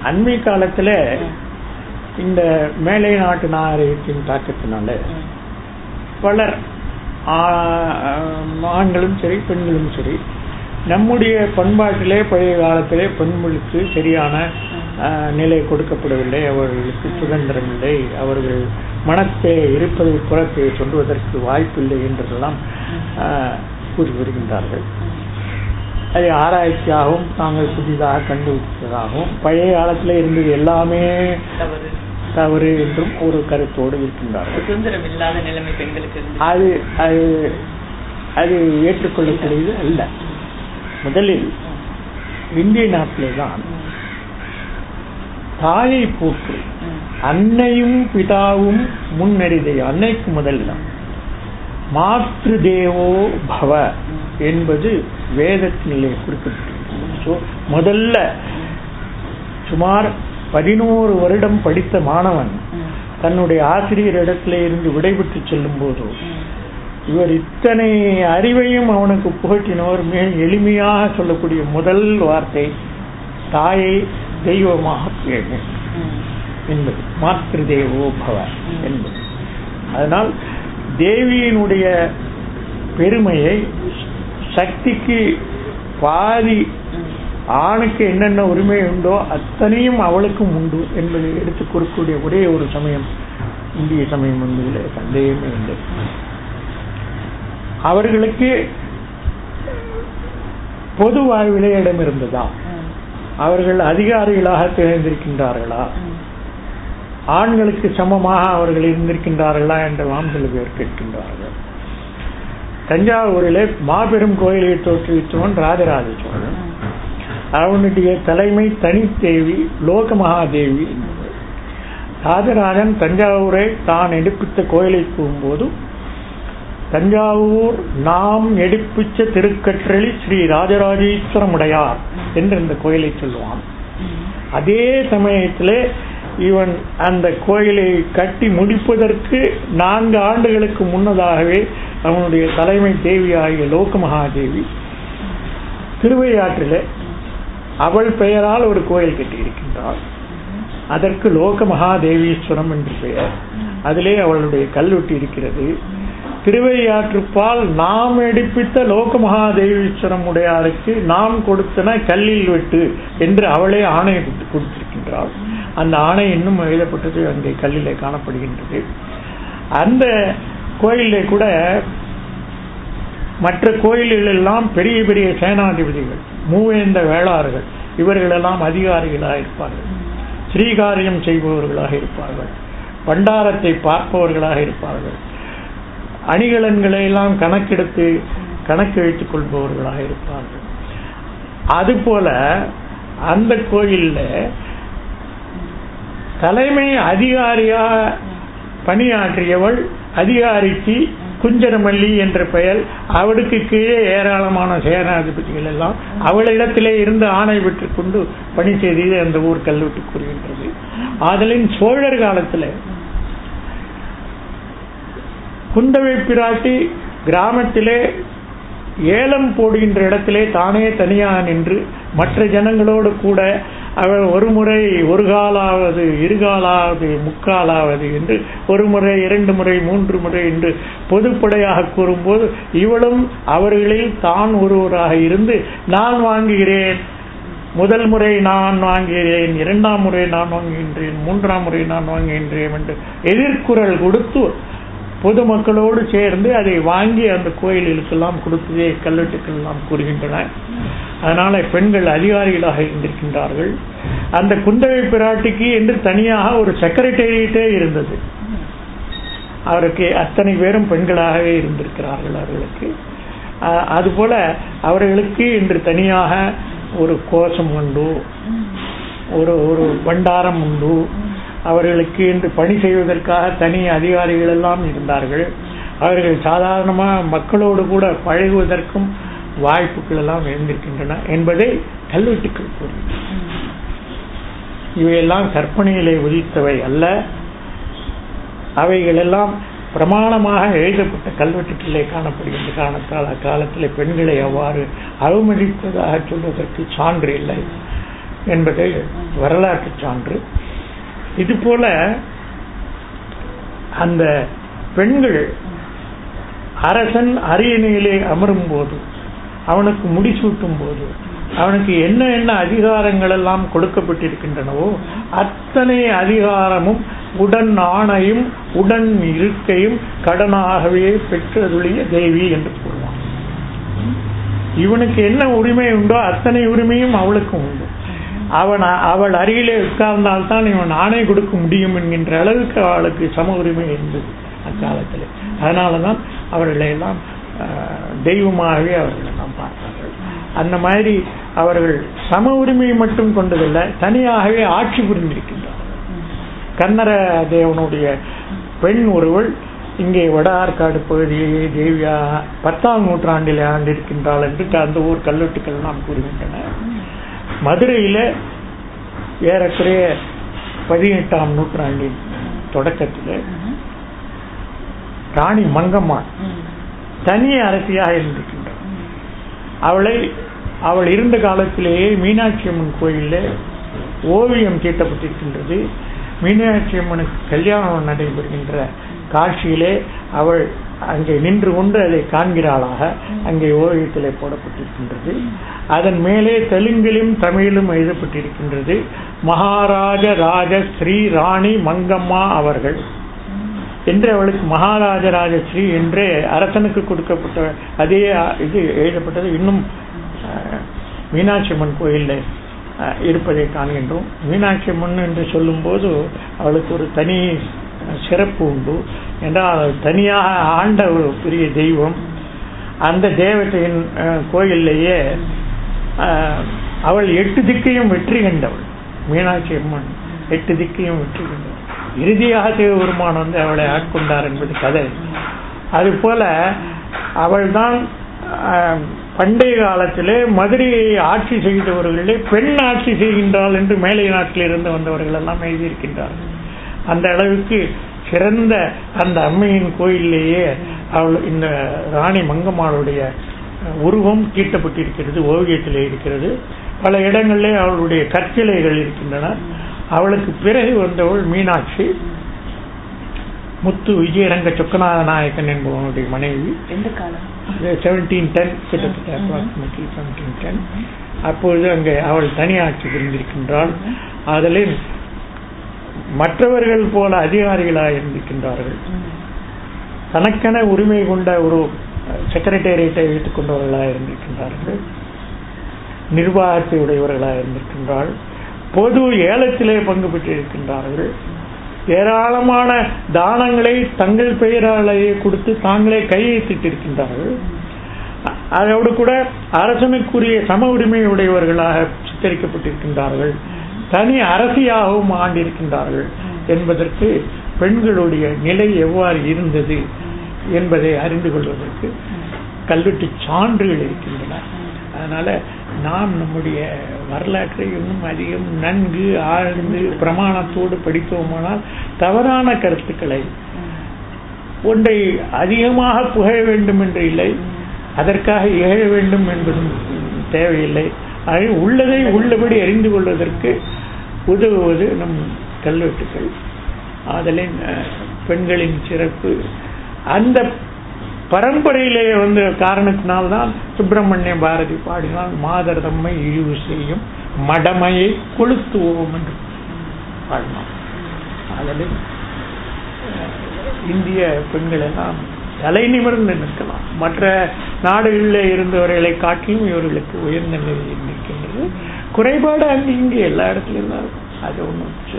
அண்மை காலத்துல இந்த மேலை நாட்டு நாகரிகத்தின் தாக்கத்தினால ம். பலர் ஆ- ஆண்களும் சரி பெண்களும் சரி நம்முடைய பண்பாட்டிலே பழைய காலத்திலே பெண்களுக்கு சரியான ஆ, நிலை கொடுக்கப்படவில்லை அவர்களுக்கு சுதந்திரம் இல்லை அவர்கள் மனத்தை இருப்பதை புறத்தை சொல்வதற்கு வாய்ப்பில்லை என்றெல்லாம் ஆ, கூறி வருகின்றார்கள் அதை ஆராய்ச்சியாகவும் தாங்கள் புதிதாக கண்டுபிடித்ததாகவும் பழைய காலத்தில் இருந்தது எல்லாமே தவறு தவறு என்றும் ஒரு கருத்தோடு இருக்கின்றார்கள் சுதந்திரம் இல்லாத நிலைமை பெண்களுக்கு இருந்து அது அது அது ஏற்றுக்கொள்ளக்கூடியது அல்ல முதலில் இந்திய நாட்டிலே தான் தாயை போற்று ம். அன்னையும் பிதாவும் முன்னறிதை அன்னைக்கு முதல்ல மாத்ரு தேவோ பவ என்பது வேதத்திலே குறிப்பிட்டிருக்கிறது ஸோ முதல்ல சுமார் பதினோரு வருடம் படித்த மாணவன் ம். தன்னுடைய ஆசிரியரிடத்திலே இருந்து விடைபெற்று செல்லும் போது ம். இவர் இத்தனை அறிவையும் அவனுக்கு புகட்டினவர் மிக எளிமையாக சொல்லக்கூடிய முதல் வார்த்தை தாயை தெய்வமாக பேணு ம். என்பது மாத்திரு தேவோ பவ என்பது அதனால் தேவியினுடைய பெருமையை சக்திக்கு பாதி ம். ஆணுக்கு என்னென்ன உரிமை உண்டோ அத்தனையும் அவளுக்கும் உண்டு என்பதை எடுத்துக் கூறக்கூடிய ஒரே ஒரு சமயம் இந்திய சமயம் என்பதில் சந்தேகமே இல்லை அவர்களுக்கு பொது வாழ்விலே இடம் இருந்ததா ம். அவர்கள் அதிகாரிகளாக திகழ்ந்திருக்கின்றார்களா ம். ஆண்களுக்கு சமமாக அவர்கள் இருந்திருக்கின்றார்களா என்றெல்லாம் சில பேர் கேட்கின்றார்கள் தஞ்சாவூரிலே மாபெரும் கோயிலை தோற்றுவித்தவன் ராஜராஜ சோழன் ம். அவனுடைய தலைமை தனித்தேவி லோகமகாதேவி என்பவர். ராஜராஜன் தஞ்சாவூரை தான் எடுப்பித்த கோயிலை போகும்போது தஞ்சாவூர் நாம் எடுப்பிச்ச திருக்கற்றளி ஸ்ரீ ராஜராஜேஸ்வரமுடையார் என்று இந்த கோயிலை சொல்லுவான் ம். அதே சமயத்திலே இவன் அந்த கோயிலை கட்டி முடிப்பதற்கு நான்கு ஆண்டுகளுக்கு முன்னதாகவே அவனுடைய தலைமை தேவியாகிய லோகமகாதேவி திருவையாற்றிலே அவள் பெயரால் ஒரு கோயில் கட்டியிருக்கின்றாள் அதற்கு லோக மகாதேவீஸ்வரம் என்று பெயர் அதிலே அவளுடைய கல்வெட்டு இருக்கிறது திருவையாற்றுப்பால் நாம் எடுப்பித்த லோக மகாதேவீஸ்வரம் உடையாருக்கு நாம் கொடுத்தன கல்லில் வெட்டு என்று அவளே ஆணை கொடுத்து- கொடுத்திருக்கின்றாள் அந்த ஆணை இன்னும் எழுதப்பட்டது அங்கே கல்லிலே காணப்படுகின்றது அந்த கோயிலே கூட மற்ற கோயில்கள் எல்லாம் பெரிய பெரிய சேனாதிபதிகள் மூவேந்த வேளாளர்கள் இவர்களெல்லாம் அதிகாரிகளாக இருப்பார்கள் ஸ்ரீகாரியம் செய்பவர்களாக இருப்பார்கள் பண்டாரத்தை பார்ப்பவர்களாக இருப்பார்கள் அணிகலன்களை எல்லாம் கணக்கெடுத்து கணக்கு வைத்துக் கொள்பவர்களாக இருப்பார்கள் அதுபோல அந்த கோயில்ல தலைமை அதிகாரியா பணியாற்றியவள் அதிகாரிக்கு குஞ்சரமல்லி என்ற பெயர் அவளுக்கு கீழே ஏராளமான சேனாதிபதிகள் எல்லாம் அவளிடத்திலே இருந்து ஆணை பெற்றுக் கொண்டு பணி செய்தது அந்த ஊர் கல்வெட்டு கூறுகின்றது ஆதலின் சோழர் காலத்தில் குந்தவை பிராட்டி கிராமத்திலே ஏலம் போடுகின்ற இடத்திலே தானே தனியாக நின்று மற்ற ஜனங்களோடு கூட அவள் ஒரு முறை ஒரு காலாவது இருகாலாவது முக்காலாவது என்று ஒரு முறை இரண்டு முறை மூன்று முறை என்று பொதுப்படையாக கூறும்போது இவளும் அவர்களில் தான் ஒருவராக இருந்து நான் வாங்குகிறேன் முதல் முறை நான் வாங்குகிறேன் இரண்டாம் முறை நான் வாங்குகின்றேன் மூன்றாம் முறை நான் வாங்குகின்றேன் என்று எதிர்குரல் கொடுத்து பொதுமக்களோடு சேர்ந்து அதை வாங்கி அந்த கோயில்களுக்கெல்லாம் கொடுத்ததே கல்வெட்டுக்கள் எல்லாம் கூறுகின்றன அதனால பெண்கள் அதிகாரிகளாக இருந்திருக்கின்றார்கள் அந்த குந்தவை பிராட்டிக்கு என்று தனியாக ஒரு செக்ரட்டேரியட்டே இருந்தது அவருக்கு அத்தனை பேரும் பெண்களாகவே இருந்திருக்கிறார்கள் அவர்களுக்கு அஹ், அதுபோல அவர்களுக்கு இன்று தனியாக ஒரு கோஷம் உண்டு ஒரு ஒரு பண்டாரம் உண்டு அவர்களுக்கு என்று பணி செய்வதற்காக தனி அதிகாரிகள் எல்லாம் இருந்தார்கள் அவர்கள் சாதாரணமாக மக்களோடு கூட பழகுவதற்கும் வாய்ப்புகள் எல்லாம் இருந்திருக்கின்றன என்பதை கல்வெட்டுக்கள் கூறுகின்றன இவையெல்லாம் கற்பனையிலே உதித்தவை அல்ல அவைகளெல்லாம் பிரமாணமாக எழுதப்பட்ட கல்வெட்டுக்களே காணப்படுகின்ற காரணத்தால் அக்காலத்தில் பெண்களை அவ்வாறு அவமதிப்பதாக சொல்வதற்கு சான்று இல்லை என்பது வரலாற்று சான்று இது போல அந்த பெண்கள் அரசன் அரியணையிலே அமரும் போது அவனுக்கு முடிசூட்டும் போது அவனுக்கு என்ன என்ன அதிகாரங்கள் எல்லாம் கொடுக்கப்பட்டிருக்கின்றனவோ அத்தனை அதிகாரமும் உடன் ஆணையும் உடன் இருக்கையும் கடனாகவே பெற்றதுடைய தேவி என்று கூறுவான் இவனுக்கு என்ன உரிமை உண்டோ அத்தனை உரிமையும் அவளுக்கும் உண்டு அவன் அவள் அருகிலே உட்கார்ந்தால்தான் இவன் ஆணை கொடுக்க முடியும் என்கின்ற அளவுக்கு அவளுக்கு சம உரிமை இருந்தது அக்காலத்தில் அதனாலதான் அவர்களை எல்லாம் ஆஹ், தெய்வமாகவே அவர்கள் எல்லாம் பார்த்தார்கள் அந்த மாதிரி அவர்கள் சம உரிமையை மட்டும் கொண்டதில்லை தனியாகவே ஆட்சி புரிந்திருக்கின்றார்கள் கன்னர தேவனுடைய பெண் ஒருவள் இங்கே வட ஆற்காடு பகுதியை தேவியா பத்தாம் நூற்றாண்டில் ஆண்டிருக்கின்றாள் என்று அந்த ஊர் கல்வெட்டுக்கள் நாம் கூறுகின்றன மதுரையில ஏறக்குறைய பதினெட்டாம் நூற்றாண்டின் தொடக்கத்தில் ராணி மங்கம்மாள் தனி அரசியாக இருந்திருக்கின்றார் அவளை அவள் இருந்த காலத்திலேயே மீனாட்சி அம்மன் கோயிலில் ஓவியம் தீட்டப்பட்டிருக்கின்றது மீனாட்சி அம்மனுக்கு கல்யாணம் நடைபெறுகின்ற காட்சியிலே அவள் அங்கே நின்று கொண்டு அதை காண்கிறாளாக அங்கே ஓவியத்திலே போடப்பட்டிருக்கின்றது அதன் மேலே தெலுங்கிலும் தமிழிலும் எழுதப்பட்டிருக்கின்றது மகாராஜ ராஜ ஸ்ரீ ராணி மங்கம்மா அவர்கள் என்று அவளுக்கு மகாராஜராஜ ஸ்ரீ என்றே அரசனுக்கு கொடுக்கப்பட்ட அதே அஹ், இது எழுதப்பட்டது இன்னும் அஹ், மீனாட்சி அம்மன் கோயிலில் அஹ், இருப்பதை காண்கின்றோம் மீனாட்சி அம்மன் என்று சொல்லும்போது அவளுக்கு ஒரு தனி அஹ், சிறப்பு உண்டு என்றால் அவள் தனியாக ஆண்ட ஒரு பெரிய தெய்வம் அந்த தேவதையின் அஹ், கோயில்லையே அஹ், அவள் எட்டு திக்கையும் வெற்றி கண்டவள் மீனாட்சி அம்மன் எட்டு திக்கையும் வெற்றி கண்டவள் இறுதியாக சிவபெருமான் வந்து அவளை ஆட்கொண்டார் என்பது கதை அது போல அவள்தான் ஆஹ், பண்டைய காலத்திலே மதுரையை ஆட்சி செய்தவர்களிலே பெண் ஆட்சி செய்கின்றாள் என்று மேலை நாட்டில் இருந்து வந்தவர்கள் எல்லாம் எழுதியிருக்கின்றார்கள் அந்த அளவுக்கு சிறந்த அந்த அம்மையின் கோயிலேயே அவள் இந்த ராணி மங்கம்மாளுடைய உருவம் தீட்டப்பட்டிருக்கிறது ஓவியத்திலே இருக்கிறது பல இடங்களிலே அவளுடைய கற்சிலைகள் இருக்கின்றன அவளுக்கு பிறகு வந்தவள் மீனாட்சி முத்து விஜயரங்க சொக்கநாத நாயக்கன் என்பவனுடைய மனைவி எந்த காலம் செவன்டீன் டென் கிட்டத்தட்ட அப்ராக்சிமேட்லி செவன்டீன் டென் அப்பொழுது அங்கே அவள் தனியாட்சி புரிந்திருக்கின்றாள் அதில் மற்றவர்கள் போல அதிகாரிகளாக இருந்திருக்கின்றார்கள் தனக்கென உரிமை கொண்ட ஒரு செக்ரட்டேரியட்டை வைத்துக் கொண்டவர்களாக இருந்திருக்கின்றார்கள் நிர்வாகத்தை உடையவர்களாக இருந்திருக்கின்றாள் பொது ஏலத்திலே பங்கு பெற்றிருக்கின்றார்கள் ஏராளமான தானங்களை தங்கள் பெயராலேயே கொடுத்து தாங்களே கையெழுத்திட்டிருக்கின்றார்கள் அ- அதோடு கூட அரசனுக்குரிய சம உரிமை உடையவர்களாக சித்தரிக்கப்பட்டிருக்கின்றார்கள் தனி அரசியாகவும் ஆண்டிருக்கின்றார்கள் என்பதற்கு பெண்களுடைய நிலை எவ்வாறு இருந்தது என்பதை அறிந்து கொள்வதற்கு கல்வெட்டு சான்றுகள் இருக்கின்றன அதனால நாம் நம்முடைய வரலாற்றை இன்னும் அதிகம் நன்கு ஆழ்ந்து பிரமாணத்தோடு படித்தோமானால் தவறான கருத்துக்களை ஒன்றை அதிகமாக புகழ வேண்டும் என்று இல்லை அதற்காக இகழ வேண்டும் என்பதும் தேவையில்லை ஆகவே உள்ளதை உள்ளபடி அறிந்து கொள்வதற்கு உதவுவது நம் கல்வெட்டுக்கள் ஆதலின் அஹ், பெண்களின் சிறப்பு அந்த பரம்பரையிலே வந்த காரணத்தினால்தான் சுப்பிரமணிய பாரதி பாடினால் மாதர் தம்மை இழிவு செய்யும் மடமையை கொளுத்துவோம் என்று பாடினான் அதில் இந்திய பெண்கள் எல்லாம் தலை நிமிர்ந்து நிற்கலாம் மற்ற நாடுகளில் இருந்தவர்களை காட்டிலும் இவர்களுக்கு உயர்ந்த நிலையில் நிற்கின்றது குறைபாடு அங்கே இங்கே எல்லா இடத்துலையும் தான் இருக்கும் அது ஒன்றும்